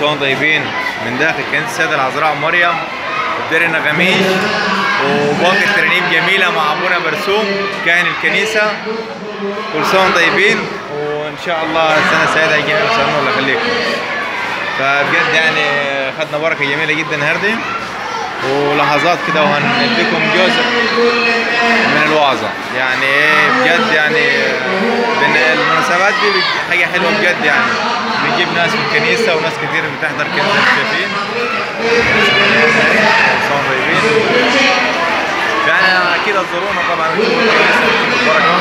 وانتم طيبين من داخل كنيسة السيدة العذراء مريم الدير النغميش وباقي الترانيم جميلة مع أبونا برسوم كاهن الكنيسة كل سنة وانتم طيبين وإن شاء الله سنة سعيدة يا جميع وسلام الله يخليكم فبجد يعني خدنا بركة جميلة جدا النهاردة ولحظات كده وهنديكم جزء من الوعظة يعني ايه بجد يعني بن- المناسبات دي بج- حاجة حلوة بجد يعني بنجيب ناس من الكنيسة وناس كتير بتحضر كنيسة انتوا شايفين صوم طيبين يعني اكيد هتزورونا طبعا وتشوفوا الكنيسة وتشوفوا البركة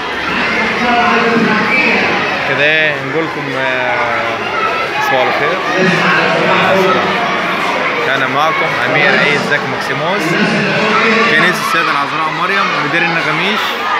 كده ايه نقول لكم آه، تصبحوا على خير مع السلامة. كان معكم امير عيد زكي مكسيموس كنيسه السيده العذراء مريم مدير النغميش